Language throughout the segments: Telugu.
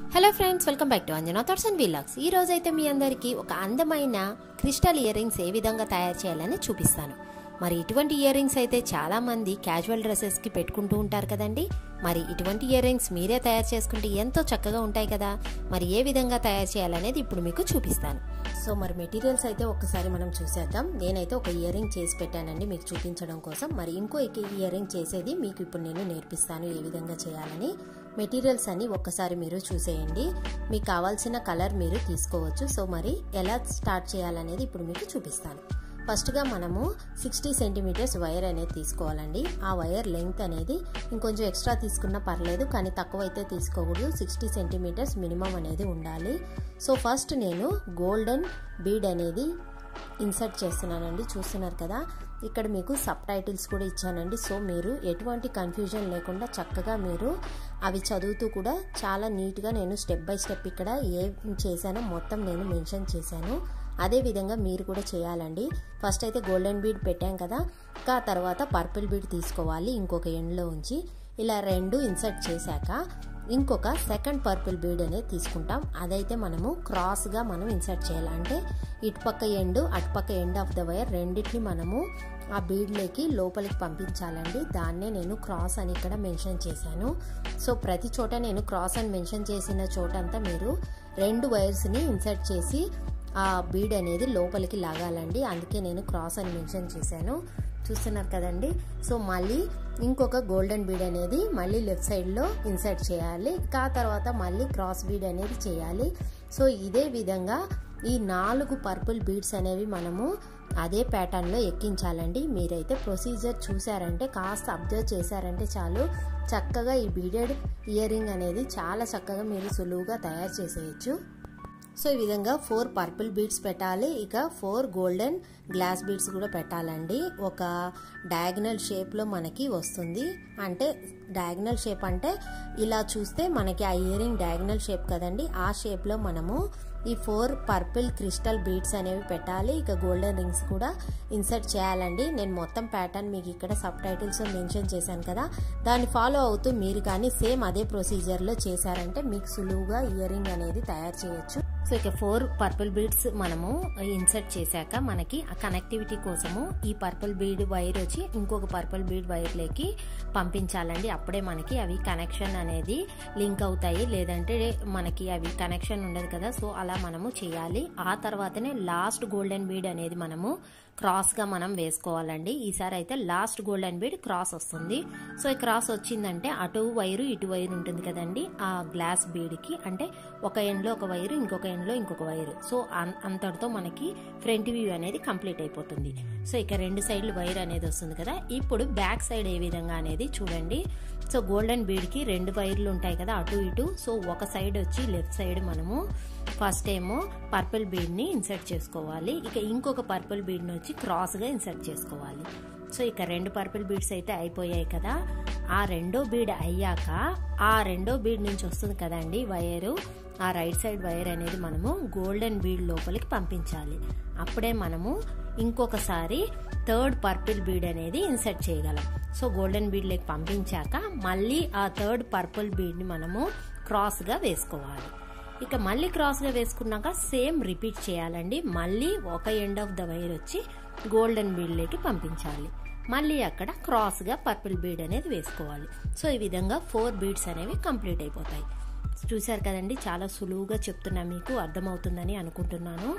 hello friends welcome back to Anjana thoughts and vlogs ఈ రోజు అయితే మీ అందరికీ ఒక అందమైన క్రిస్టల్ ఇయర్ రింగ్స్ ఏ విధంగా తయారు చేయాలని చూపిస్తాను మరి ఇటువంటి ఇయర్ రింగ్స్ అయితే చాలా మంది క్యాజువల్ డ్రెస్సెస్కి పెట్టుకుంటూ ఉంటారు కదండి మరి ఇటువంటి ఇయర్ రింగ్స్ మీరే తయారు చేసుకుంటే ఎంతో చక్కగా ఉంటాయి కదా మరి ఏ విధంగా తయారు చేయాలనేది ఇప్పుడు మీకు చూపిస్తాను సో మరి మెటీరియల్స్ అయితే ఒక్కసారి మనం చూసేద్దాం నేనైతే ఒక ఇయర్ రింగ్ చేసి పెట్టానండి మీకు చూపించడం కోసం మరి ఇంకో ఇయర్ రింగ్ చేసేది మీకు ఇప్పుడు నేను నేర్పిస్తాను ఏ విధంగా చేయాలని మెటీరియల్స్ అన్ని ఒక్కసారి మీరు చూసేయండి మీకు కావాల్సిన కలర్ మీరు తీసుకోవచ్చు సో మరి ఎలా స్టార్ట్ చేయాలనేది ఇప్పుడు మీకు చూపిస్తాను ఫస్ట్గా మనము సిక్స్టీ సెంటీమీటర్స్ వైర్ అనేది తీసుకోవాలండి ఆ వైర్ లెంగ్త్ అనేది ఇంకొంచెం ఎక్స్ట్రా తీసుకున్నా పర్లేదు కానీ తక్కువ అయితే తీసుకోకూడదు సిక్స్టీ సెంటీమీటర్స్ మినిమం అనేది ఉండాలి సో ఫస్ట్ నేను గోల్డెన్ బీడ్ అనేది ఇన్సర్ట్ చేస్తున్నానండి చూస్తున్నారు కదా ఇక్కడ మీకు సబ్ టైటిల్స్ కూడా ఇచ్చానండి సో మీరు ఎటువంటి కన్ఫ్యూజన్ లేకుండా చక్కగా మీరు అవి చదువుతూ కూడా చాలా నీట్గా నేను స్టెప్ బై స్టెప్ ఇక్కడ ఏ చేశానో మొత్తం నేను మెన్షన్ చేశాను అదే విధంగా మీరు కూడా చేయాలండి ఫస్ట్ అయితే గోల్డెన్ బీడ్ పెట్టాం కదా ఇంకా తర్వాత పర్పుల్ బీడ్ తీసుకోవాలి ఇంకొక ఎండ్లో ఉంచి ఇలా రెండు ఇన్సర్ట్ చేశాక ఇంకొక సెకండ్ పర్పుల్ బీడ్ అనేది తీసుకుంటాం అదైతే మనము క్రాస్గా మనం ఇన్సర్ట్ చేయాలి అంటే ఇటుపక్క ఎండ్ అటుపక్క ఎండ్ ఆఫ్ ద వైర్ రెండింటిని మనము ఆ బీడ్లోకి లోపలికి పంపించాలండి దాన్నే నేను క్రాస్ అని ఇక్కడ మెన్షన్ చేశాను సో ప్రతి చోట నేను క్రాస్ అని మెన్షన్ చేసిన చోటంతా మీరు రెండు వైర్స్ని ఇన్సర్ట్ చేసి ఆ బీడ్ అనేది లోపలికి లాగాలండి అందుకే నేను క్రాస్ అని మెన్షన్ చేశాను చూస్తున్నారు కదండి సో మళ్ళీ ఇంకొక గోల్డెన్ బీడ్ అనేది మళ్ళీ లెఫ్ట్ సైడ్లో ఇన్సర్ట్ చేయాలి ఆ తర్వాత మళ్ళీ క్రాస్ బీడ్ అనేది చేయాలి సో ఇదే విధంగా ఈ నాలుగు పర్పుల్ బీడ్స్ అనేవి మనము అదే ప్యాటర్న్లో ఎక్కించాలండి మీరైతే ప్రొసీజర్ చూసారంటే కాస్త అబ్జర్వ్ చేశారంటే చాలు చక్కగా ఈ బీడెడ్ ఇయర్ రింగ్ అనేది చాలా చక్కగా మీరు సులువుగా తయారు చేసేయచ్చు సో ఈ విధంగా ఫోర్ పర్పుల్ బీడ్స్ పెట్టాలి ఇక ఫోర్ గోల్డెన్ గ్లాస్ బీడ్స్ కూడా పెట్టాలండి ఒక డయాగ్నల్ షేప్లో మనకి వస్తుంది అంటే డయాగ్నల్ షేప్ అంటే ఇలా చూస్తే మనకి ఆ ఇయరింగ్ డయాగ్నల్ షేప్ కదండి ఆ షేప్లో మనము ఈ ఫోర్ పర్పుల్ క్రిస్టల్ బీడ్స్ అనేవి పెట్టాలి ఇక గోల్డెన్ రింగ్స్ కూడా ఇన్సర్ట్ చేయాలండి నేను మొత్తం ప్యాటర్న్ మీకు ఇక్కడ సబ్ టైటిల్స్ మెన్షన్ చేశాను కదా దాన్ని ఫాలో అవుతూ మీరు కానీ సేమ్ అదే ప్రొసీజర్లో చేశారంటే మీకు సులువుగా ఇయర్ రింగ్ అనేది తయారు చేయొచ్చు సో ఇక ఫోర్ పర్పుల్ బీడ్స్ మనము ఇన్సర్ట్ చేశాక మనకి ఆ కనెక్టివిటీ కోసము ఈ పర్పుల్ బీడ్ వైర్ వచ్చి ఇంకొక పర్పుల్ బీడ్ వైర్లోకి పంపించాలండి అప్పుడే మనకి అవి కనెక్షన్ అనేది లింక్ అవుతాయి లేదంటే మనకి అవి కనెక్షన్ ఉండదు కదా సో అలా మనము చేయాలి ఆ తర్వాతనే లాస్ట్ గోల్డెన్ బీడ్ అనేది మనము క్రాస్గా మనం వేసుకోవాలండి ఈసారి అయితే లాస్ట్ గోల్డెన్ బీడ్ క్రాస్ వస్తుంది సో ఈ క్రాస్ వచ్చిందంటే అటు వైరు ఇటు వైరు ఉంటుంది కదండి ఆ గ్లాస్ బీడ్కి అంటే ఒక ఎండ్లో ఒక వైరు ఇంకొక ఎండ్లో ఇంకొక వైరు సో అంతటితో మనకి ఫ్రంట్ వ్యూ అనేది కంప్లీట్ అయిపోతుంది సో ఇక రెండు సైడ్లు వైర్ అనేది వస్తుంది కదా ఇప్పుడు బ్యాక్ సైడ్ ఏ విధంగా అనేది చూడండి సో గోల్డెన్ బీడ్కి రెండు వైర్లు ఉంటాయి కదా అటు ఇటు సో ఒక సైడ్ వచ్చి లెఫ్ట్ సైడ్ మనము ఫస్ట్ ఏమో పర్పుల్ బీడ్ని ఇన్సర్ట్ చేసుకోవాలి ఇక ఇంకొక పర్పుల్ బీడ్ని వచ్చి క్రాస్గా ఇన్సర్ట్ చేసుకోవాలి సో ఇక రెండు పర్పుల్ బీడ్స్ అయితే అయిపోయాయి కదా ఆ రెండో బీడ్ అయ్యాక ఆ రెండో బీడ్ నుంచి వస్తుంది కదండి వైరు ఆ రైట్ సైడ్ వైర్ అనేది మనము గోల్డెన్ బీడ్ లోపలికి పంపించాలి అప్పుడే మనము ఇంకొకసారి థర్డ్ పర్పుల్ బీడ్ అనేది ఇన్సర్ట్ చేయగలం సో గోల్డెన్ బీడ్లోకి పంపించాక మళ్ళీ ఆ థర్డ్ పర్పుల్ బీడ్ని మనము క్రాస్గా వేసుకోవాలి ఇక మళ్ళీ క్రాస్గా వేసుకున్నాక సేమ్ రిపీట్ చేయాలండి మళ్ళీ ఒక ఎండ్ ఆఫ్ ద వైర్ వచ్చి గోల్డెన్ బీడ్లోకి పంపించాలి మళ్ళీ అక్కడ క్రాస్గా పర్పుల్ బీడ్ అనేది వేసుకోవాలి సో ఈ విధంగా ఫోర్ బీడ్స్ అనేవి కంప్లీట్ అయిపోతాయి చూశారు కదండి చాలా సులువుగా చెప్తున్నా మీకు అర్థమవుతుందని అనుకుంటున్నాను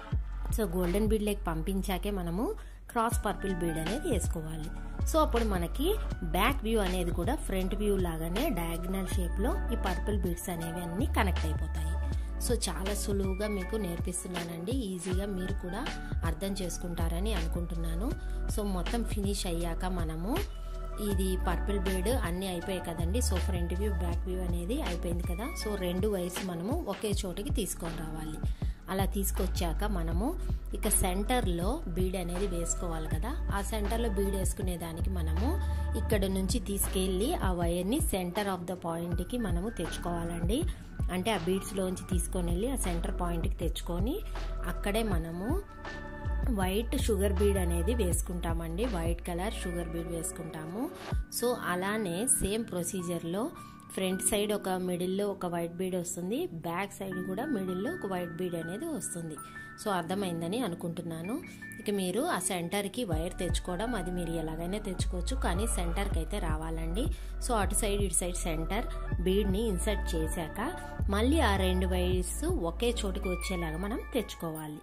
సో గోల్డెన్ బీడ్లోకి పంపించాకే మనము క్రాస్ పర్పుల్ బీడ్ అనేది వేసుకోవాలి సో అప్పుడు మనకి బ్యాక్ వ్యూ అనేది కూడా ఫ్రంట్ వ్యూ లాగానే డయాగ్నల్ షేప్లో ఈ పర్పుల్ బీడ్స్ అనేవి అన్ని కనెక్ట్ అయిపోతాయి సో చాలా సులువుగా మీకు నేర్పిస్తున్నానండి ఈజీగా మీరు కూడా అర్థం చేసుకుంటారని అనుకుంటున్నాను సో మొత్తం ఫినిష్ అయ్యాక మనము ఇది పర్పుల్ బీడ్ అన్నీ అయిపోయాయి కదండి so front view back view అనేది అయిపోయింది కదా సో రెండు వైర్స్ మనము ఒకే చోటకి తీసుకొని రావాలి అలా తీసుకొచ్చాక మనము ఇక సెంటర్లో బీడ్ అనేది వేసుకోవాలి కదా ఆ సెంటర్లో బీడ్ వేసుకునే దానికి మనము ఇక్కడ నుంచి తీసుకెళ్ళి ఆ వైర్ని సెంటర్ ఆఫ్ ద పాయింట్కి మనము తెచ్చుకోవాలండి అంటే ఆ బీడ్స్లోంచి తీసుకొని వెళ్ళి ఆ సెంటర్ పాయింట్కి తెచ్చుకొని అక్కడే మనము వైట్ షుగర్ బీడ్ అనేది వేసుకుంటామండి వైట్ కలర్ షుగర్ బీడ్ వేసుకుంటాము సో అలానే సేమ్ ప్రొసీజర్లో ఫ్రంట్ సైడ్ ఒక మిడిల్లో ఒక వైట్ బీడ్ వస్తుంది బ్యాక్ సైడ్ కూడా మిడిల్లో ఒక వైట్ బీడ్ అనేది వస్తుంది సో అర్థమైందని అనుకుంటున్నాను ఇక మీరు ఆ సెంటర్కి వైర్ తెచ్చుకోవడం అది మీరు ఎలాగైనా తెచ్చుకోవచ్చు కానీ సెంటర్కి అయితే రావాలండి సో అటు సైడ్ ఇటు సైడ్ సెంటర్ బీడ్ని ఇన్సర్ట్ చేశాక మళ్ళీ ఆ రెండు వైర్స్ ఒకే చోటుకి వచ్చేలాగా మనం తెచ్చుకోవాలి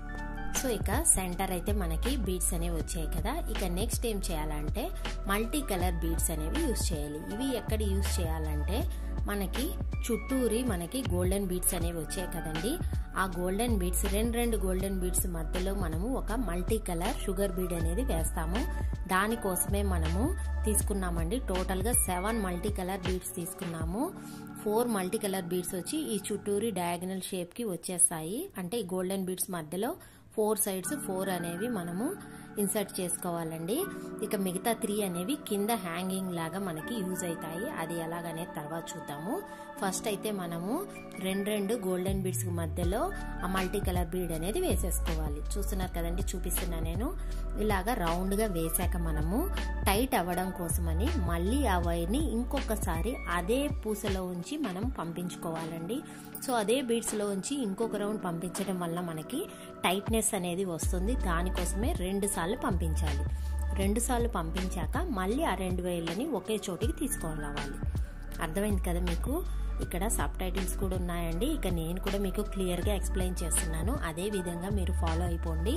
సో ఇక సెంటర్ అయితే మనకి బీడ్స్ అనేవి వచ్చాయి కదా ఇక నెక్స్ట్ ఏం చేయాలంటే మల్టీ కలర్ బీడ్స్ అనేవి యూస్ చేయాలి ఇవి ఎక్కడ యూస్ చేయాలంటే మనకి చుట్టూరి మనకి గోల్డెన్ బీడ్స్ అనేవి వచ్చాయి కదండి ఆ గోల్డెన్ బీడ్స్ రెండు రెండు గోల్డెన్ బీడ్స్ మధ్యలో మనము ఒక మల్టీ కలర్ షుగర్ బీడ్ అనేది వేస్తాము దానికోసమే మనము తీసుకున్నామండి టోటల్గా సెవెన్ మల్టీ కలర్ బీడ్స్ తీసుకున్నాము ఫోర్ మల్టీ కలర్ బీడ్స్ వచ్చి ఈ చుట్టూరి డయాగనల్ షేప్కి వచ్చేస్తాయి అంటే ఈ గోల్డెన్ బీడ్స్ మధ్యలో ఫోర్ సైడ్స్ ఫోర్ అనేవి మనము ఇన్సర్ట్ చేసుకోవాలండి ఇక మిగతా త్రీ అనేవి కింద హ్యాంగింగ్ లాగా మనకి యూజ్ అవుతాయి అది ఎలాగనేది తర్వాత చూద్దాము ఫస్ట్ అయితే మనము రెండు రెండు గోల్డెన్ బీడ్స్ మధ్యలో ఆ మల్టీ కలర్ బీడ్ అనేది వేసేసుకోవాలి చూస్తున్నారు కదండి చూపిస్తున్నా నేను ఇలాగా రౌండ్గా వేసాక మనము టైట్ అవ్వడం కోసమని మళ్ళీ ఆ వైర్ని ఇంకొకసారి అదే పూసలో ఉంచి మనం పంపించుకోవాలండి సో అదే బీడ్స్లో ఉంచి ఇంకొక రౌండ్ పంపించడం వల్ల మనకి టైట్నెస్ అనేది వస్తుంది దానికోసమే రెండు సార్లు పంపించాలి రెండు సార్లు పంపించాక మళ్ళీ ఆ రెండు వేళ్ళని ఒకే చోటికి తీసుకొని రావాలి అర్థమైంది కదా మీకు ఇక్కడ సబ్ టైటిల్స్ కూడా ఉన్నాయండి ఇక నేను కూడా మీకు క్లియర్గా ఎక్స్ప్లెయిన్ చేస్తున్నాను అదే విధంగా మీరు ఫాలో అయిపోండి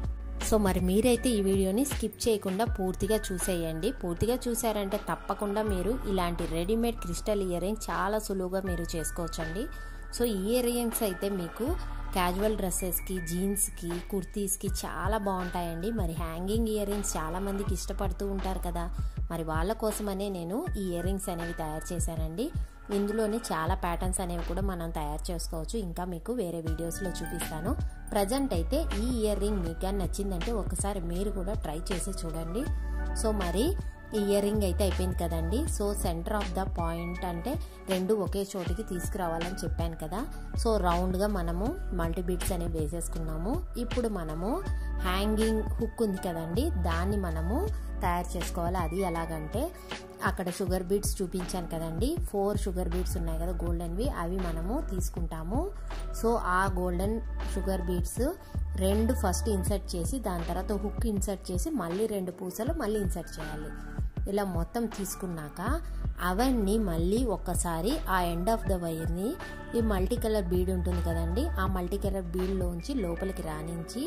సో మరి మీరైతే ఈ వీడియోని స్కిప్ చేయకుండా పూర్తిగా చూసేయండి పూర్తిగా చూసారంటే తప్పకుండా మీరు ఇలాంటి రెడీమేడ్ క్రిస్టల్ ఇయర్ రింగ్ చాలా సులువుగా మీరు చేసుకోవచ్చండి సో ఈ ఇయర్ రింగ్స్ అయితే మీకు క్యాజువల్ డ్రెస్సెస్కి జీన్స్కి కుర్తీస్కి చాలా బాగుంటాయండి మరి హ్యాంగింగ్ ఇయర్ రింగ్స్ చాలా మందికి ఇష్టపడుతూ ఉంటారు కదా మరి వాళ్ళ కోసమనే నేను ఈ ఇయర్ రింగ్స్ అనేవి తయారు చేశానండి ఇందులోనే చాలా ప్యాటర్న్స్ అనేవి కూడా మనం తయారు చేసుకోవచ్చు ఇంకా మీకు వేరే వీడియోస్లో చూపిస్తాను ప్రజెంట్ అయితే ఈ ఇయర్ రింగ్ మీకు నచ్చిందంటే ఒకసారి మీరు కూడా ట్రై చేసి చూడండి సో మరి ఈ ఇయర్ రింగ్ అయితే అయిపోయింది కదండి so centre of the point అంటే రెండు ఒకే చోటికి తీసుకురావాలని చెప్పాను కదా సో రౌండ్గా మనము మల్టీ బీట్స్ అనేవి వేసేసుకున్నాము ఇప్పుడు మనము హ్యాంగింగ్ హుక్ ఉంది కదండి దాన్ని మనము తయారు చేసుకోవాలి అది ఎలాగంటే అక్కడ షుగర్ బీట్స్ చూపించాను కదండి ఫోర్ షుగర్ బీట్స్ ఉన్నాయి కదా గోల్డెన్వి అవి మనము తీసుకుంటాము సో ఆ గోల్డెన్ షుగర్ బీట్స్ రెండు ఫస్ట్ ఇన్సర్ట్ చేసి దాని తర్వాత హుక్ ఇన్సర్ట్ చేసి మళ్ళీ రెండు పూసలు మళ్ళీ ఇన్సర్ట్ చేయాలి ఇలా మొత్తం తీసుకున్నాక అవన్నీ మళ్ళీ ఒక్కసారి ఆ ఎండ్ ఆఫ్ ద వైర్ని ఈ మల్టీ కలర్ బీడ్ ఉంటుంది కదండి ఆ మల్టీ కలర్ బీడ్లోంచి లోపలికి రాణించి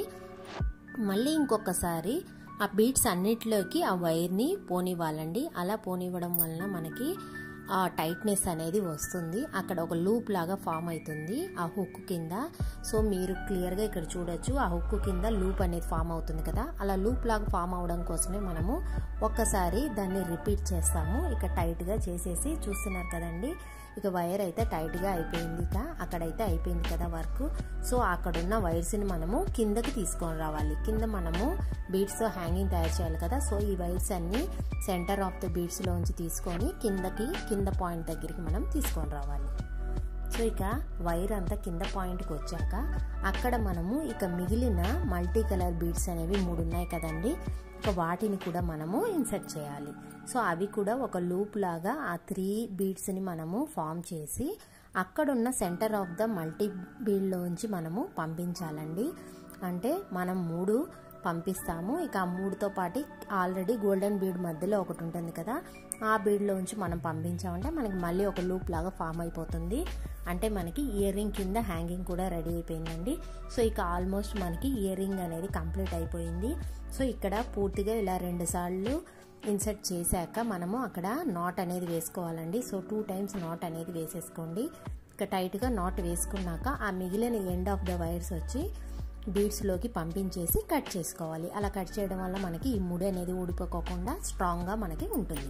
మళ్ళీ ఇంకొకసారి ఆ బీట్స్ అన్నిటిలోకి ఆ వైర్ని పోనివ్వాలండి అలా పోనివ్వడం వలన మనకి ఆ టైట్నెస్ అనేది వస్తుంది అక్కడ ఒక లూప్ లాగా ఫామ్ అవుతుంది ఆ హుక్ కింద సో మీరు క్లియర్గా ఇక్కడ చూడొచ్చు ఆ హుక్ కింద లూప్ అనేది ఫామ్ అవుతుంది కదా అలా లూప్ లాగా ఫామ్ అవడం కోసమే మనము ఒక్కసారి దాన్ని రిపీట్ చేస్తాము ఇక టైట్గా చేసేసి చూస్తున్నారు కదండి ఇక వైర్ అయితే టైట్గా అయిపోయింది ఇక అక్కడైతే అయిపోయింది కదా వర్క్ సో అక్కడున్న వైర్స్ని మనము కిందకి తీసుకొని రావాలి కింద మనము బీడ్స్ హ్యాంగింగ్ తయారు చేయాలి కదా సో ఈ వైర్స్ అన్ని సెంటర్ ఆఫ్ ద బీడ్స్లోంచి తీసుకొని కిందకి కింద పాయింట్ దగ్గరికి మనం తీసుకొని రావాలి సో ఇక వైర్ అంతా కింద పాయింట్కి వచ్చాక అక్కడ మనము ఇక మిగిలిన మల్టీ కలర్ బీడ్స్ అనేవి మూడు ఉన్నాయి కదండి ఇక వాటిని కూడా మనము ఇన్సర్ట్ చేయాలి సో అవి కూడా ఒక లూప్ లాగా ఆ త్రీ బీడ్స్ని మనము ఫామ్ చేసి అక్కడున్న సెంటర్ ఆఫ్ ద మల్టీ బీడ్లోంచి మనము పంపించాలండి అంటే మనం మూడు పంపిస్తాము ఇక ఆ మూడుతో పాటు ఆల్రెడీ గోల్డెన్ బీడ్ మధ్యలో ఒకటి ఉంటుంది కదా ఆ బీడ్లోంచి మనం పంపించామంటే మనకి మళ్ళీ ఒక లూప్ లాగా ఫామ్ అయిపోతుంది అంటే మనకి ఇయర్ రింగ్ కింద హ్యాంగింగ్ కూడా రెడీ అయిపోయిందండి సో ఇక ఆల్మోస్ట్ మనకి ఇయర్ రింగ్ అనేది కంప్లీట్ అయిపోయింది సో ఇక్కడ పూర్తిగా ఇలా రెండు సార్లు ఇన్సర్ట్ చేశాక మనము అక్కడ నాట్ అనేది వేసుకోవాలండి సో టూ టైమ్స్ నాట్ అనేది వేసేసుకోండి ఇక టైట్గా నాట్ వేసుకున్నాక ఆ మిగిలిన ఎండ్ ఆఫ్ ద వైర్స్ వచ్చి బీడ్స్లోకి పంపించేసి కట్ చేసుకోవాలి అలా కట్ చేయడం వల్ల మనకి ఈ ముడి అనేది ఊడిపోకోకుండా స్ట్రాంగ్గా మనకి ఉంటుంది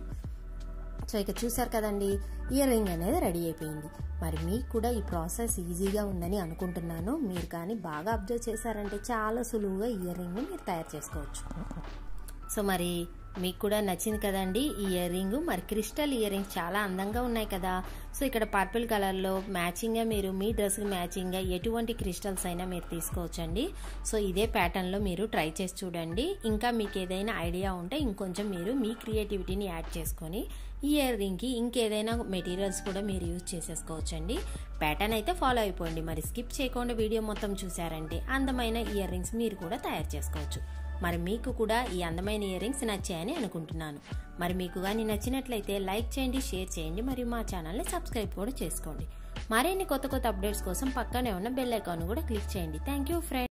సో ఇక చూసారు కదండి ఇయర్ రింగ్ అనేది రెడీ అయిపోయింది మరి మీకు కూడా ఈ ప్రాసెస్ ఈజీగా ఉందని అనుకుంటున్నాను మీరు కానీ బాగా అబ్జర్వ్ చేశారంటే చాలా సులువుగా ఇయర్ రింగ్ని మీరు తయారు చేసుకోవచ్చు సో మరి మీకు కూడా నచ్చింది కదండి ఈ ఇయర్ రింగ్ మరి క్రిస్టల్ ఇయర్ రింగ్ చాలా అందంగా ఉన్నాయి కదా సో ఇక్కడ పర్పుల్ కలర్లో మ్యాచింగ్గా మీరు మీ డ్రెస్కి మ్యాచింగ్గా ఎటువంటి క్రిస్టల్స్ అయినా మీరు తీసుకోవచ్చండి సో ఇదే ప్యాటర్న్లో మీరు ట్రై చేసి చూడండి ఇంకా మీకు ఏదైనా ఐడియా ఉంటే ఇంకొంచెం మీరు మీ క్రియేటివిటీని యాడ్ చేసుకొని ఈ ఇయర్ రింగ్కి ఇంకేదైనా మెటీరియల్స్ కూడా మీరు యూజ్ చేసేసుకోవచ్చండి ప్యాటర్న్ అయితే ఫాలో అయిపోండి మరి స్కిప్ చేయకుండా వీడియో మొత్తం చూసారంటే అందమైన ఇయర్ రింగ్స్ మీరు కూడా తయారు చేసుకోవచ్చు మరి మీకు కూడా ఈ అందమైన ఇయర్ రింగ్స్ నచ్చాయని అనుకుంటున్నాను మరి మీకు కానీ నచ్చినట్లయితే లైక్ చేయండి షేర్ చేయండి మరియు మా ఛానల్ని సబ్స్క్రైబ్ కూడా చేసుకోండి మరిన్ని కొత్త కొత్త అప్డేట్స్ కోసం పక్కనే ఉన్న బెల్ ఐకాన్ కూడా క్లిక్ చేయండి థ్యాంక్ యూ ఫ్రెండ్